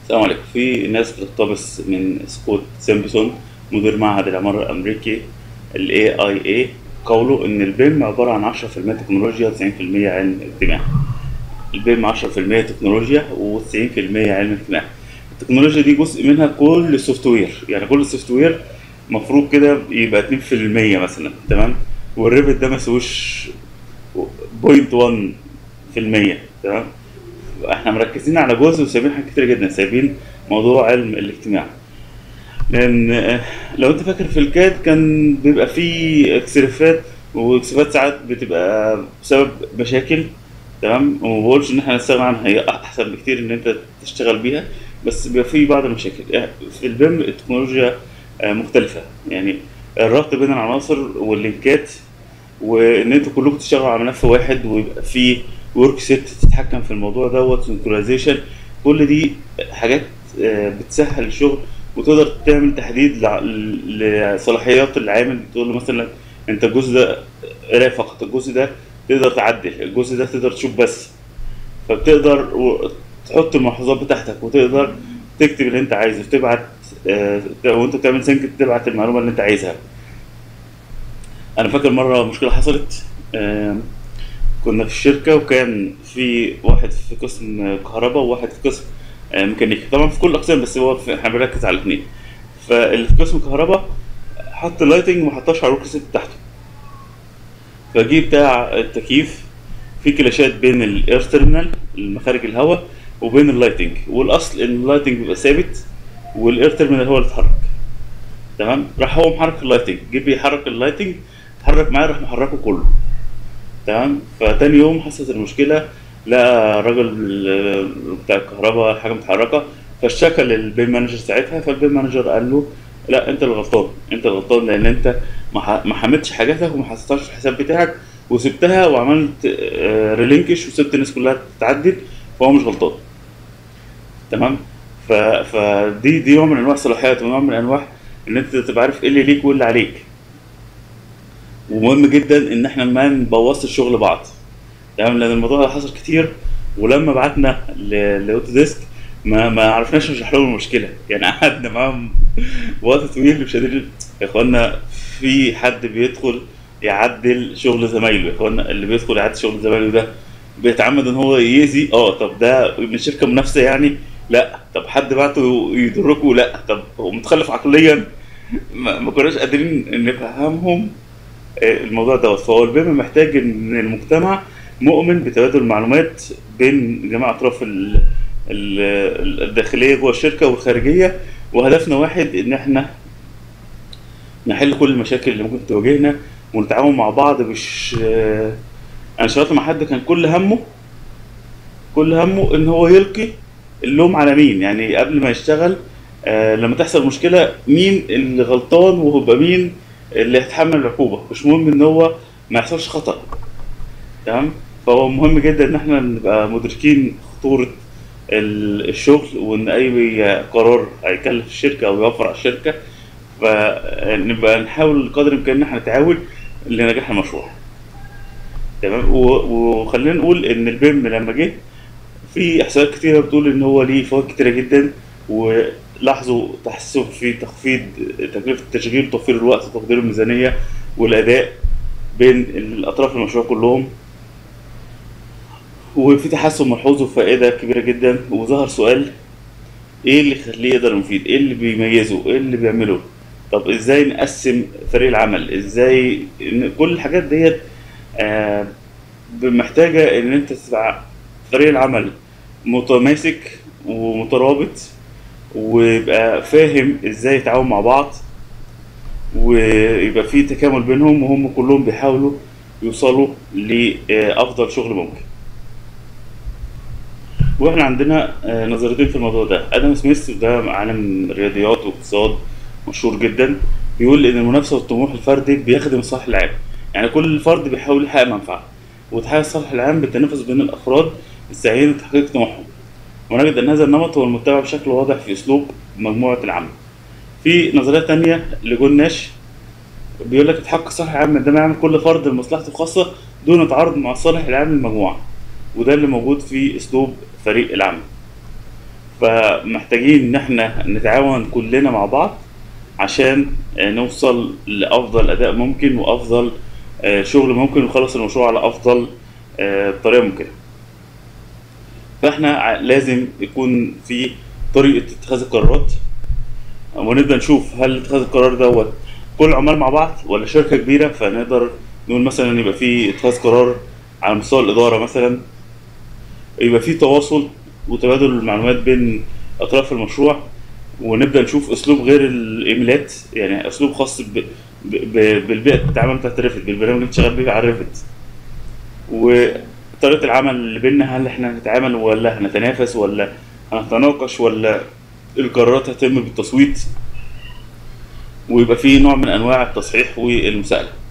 السلام عليكم في ناس بتقتبس من سكوت سيمبسون مدير معهد العمارة الأمريكي ال AIA قوله إن البيم عبارة عن 10% تكنولوجيا و90% علم اجتماع البيم 10% تكنولوجيا و90% علم اجتماع التكنولوجيا دي جزء منها كل السوفت وير يعني كل السوفت وير المفروض كده يبقى 2% مثلا تمام والريفت ده ما يسويش 0.1% تمام احنا مركزين على جزء وسايبين حاجات كتير جدا سايبين موضوع علم الاجتماع لان آه، لو انت فاكر في الكاد كان بيبقى فيه اكسرفات واكسرفات ساعات بتبقى بسبب مشاكل تمام وما بقولش ان احنا نستغنى عنها هي احسن بكتير ان انت تشتغل بيها بس بيبقى فيه بعض المشاكل يعني في البيم التكنولوجيا آه، مختلفة يعني الربط بين العناصر واللينكات وان انتوا كلكم تشتغلوا على ملف واحد ويبقى في ورك سيت تتحكم في الموضوع دوت سنكرونايزيشن كل دي حاجات آه، بتسهل الشغل وتقدر تعمل تحديد لع- لصلاحيات العامل تقول له مثلا انت الجزء ده قرايه فقط الجزء ده تقدر تعدل الجزء ده تقدر تشوف بس فبتقدر و- تحط الملاحظات بتاعتك وتقدر تكتب اللي انت عايزه تبعت آه، وانت بتعمل سينك تبعت المعلومه اللي انت عايزها انا فاكر مره مشكله حصلت آم، كنا في الشركه وكان في واحد في قسم كهرباء وواحد في قسم آه، ميكانيكا طبعا في كل الاقسام بس هو في- احنا بنركز على الاثنين فاللي في قسم كهرباء حط اللايتنج وما حطهاش على الورك سيت بتاعته فجي بتاع التكييف في كلاشات بين الاير تيرمينال المخارج الهواء وبين اللايتنج والاصل ان اللايتنج بيبقى ثابت والاير تيرمينال هو اللي اتحرك تمام راح هو محرك اللايتنج جه بيحرك اللايتنج اتحرك معاه راح محركه كله تمام فتاني يوم حصلت المشكله لقى الراجل ال- بتاع الكهرباء حاجه متحركه فاشتكى للبيم مانجر ساعتها فالبيم مانجر قال له لا انت اللي غلطان انت اللي غلطان لان انت ما ح- ما حملتش حاجاتك وما حطيتهاش في الحساب بتاعك وسبتها وعملت ريلينكش وسبت الناس كلها تتعدل فهو مش غلطان تمام ف... فدي دي نوع من انواع الصلاحيات ونوع من انواع ان انت تبقى عارف ايه اللي ليك وايه اللي عليك ومهم جدا ان احنا ما نبوظش الشغل بعض تمام لان الموضوع ده حصل كتير ولما بعتنا ل- لاوتو ديسك ما ما عرفناش نشرح لهم المشكله يعني قعدنا معاهم وقت طويل مش قادرين يا اخوانا في حد بيدخل يعدل شغل زمايله يا اخوانا اللي بيدخل يعدل شغل زمايله ده بيتعمد ان هو يأذي اه طب ده من شركه منافسه يعني لا طب حد بعته يضركوا لا طب هو متخلف عقليا ما, ما كناش قادرين نفهمهم آه، الموضوع دوت فهو البيم محتاج ان المجتمع مؤمن بتبادل المعلومات بين جميع اطراف ال- ال- الداخليه جوه الشركه والخارجيه وهدفنا واحد ان احنا نحل كل المشاكل اللي ممكن تواجهنا ونتعاون مع بعض مش آه، انا اشتغلت مع حد كان كل همه كل همه ان هو يلقي اللوم على مين يعني قبل ما يشتغل آه لما تحصل مشكله مين اللي غلطان وهو مين اللي هيتحمل العقوبه مش مهم ان هو ما يحصلش خطا تمام فهو مهم جدا ان احنا نبقى مدركين خطوره ال- الشغل وان اي قرار هيكلف الشركه او يوفر على الشركه فنبقى نحاول قدر الامكان ان احنا نتعاون لنجاح المشروع تمام و- وخلينا نقول ان البيم لما جه في احصائيات كتيره بتقول ان هو ليه فوائد كتيره جدا ولاحظوا تحسن في تخفيض تكلفه التشغيل وتوفير الوقت وتقدير الميزانيه والاداء بين الاطراف المشروع كلهم وفي تحسن ملحوظ وفائده كبيره جدا وظهر سؤال ايه اللي يخليه يقدر يفيد ايه اللي بيميزه ايه اللي بيعمله طب ازاي نقسم فريق العمل ازاي إن كل الحاجات ديت آه محتاجه ان انت تبقى فريق العمل متماسك ومترابط ويبقى فاهم ازاي يتعاون مع بعض ويبقى في تكامل بينهم وهم كلهم بيحاولوا يوصلوا لافضل شغل ممكن واحنا عندنا آه، نظريتين في الموضوع ده ادم سميث ده عالم رياضيات واقتصاد مشهور جدا بيقول ان المنافسه والطموح الفردي بيخدم الصالح العام يعني كل فرد بيحاول يحقق منفعه وتحقيق الصالح العام بالتنافس بين الافراد السعيين لتحقيق طموحهم ونجد ان هذا النمط هو المتبع بشكل واضح في اسلوب مجموعه العمل في نظريه تانية لجون ناش بيقول لك تحقق الصالح العام عندما يعمل كل فرد لمصلحته الخاصه دون تعارض مع الصالح العام للمجموعه وده اللي موجود في اسلوب فريق العمل فمحتاجين ان احنا نتعاون كلنا مع بعض عشان آه، نوصل لافضل اداء ممكن وافضل آه، شغل ممكن ونخلص المشروع على افضل آه، طريقه ممكنه فاحنا ع- لازم يكون في طريقه اتخاذ القرارات ونبدا نشوف هل اتخاذ القرار دوت كل عمال مع بعض ولا شركه كبيره فنقدر نقول مثلا يبقى في اتخاذ قرار على مستوى الاداره مثلا يبقى في تواصل وتبادل المعلومات بين اطراف المشروع ونبدا نشوف اسلوب غير الايميلات يعني اسلوب خاص ب... ب... ب... بالبيئه التعامل بتاعت ريفت بالبرنامج اللي انت شغال بيه على ريفت وطريقه العمل اللي بيننا هل احنا هنتعامل ولا هنتنافس ولا هنتناقش ولا القرارات هتتم بالتصويت ويبقى في نوع من انواع التصحيح والمساءله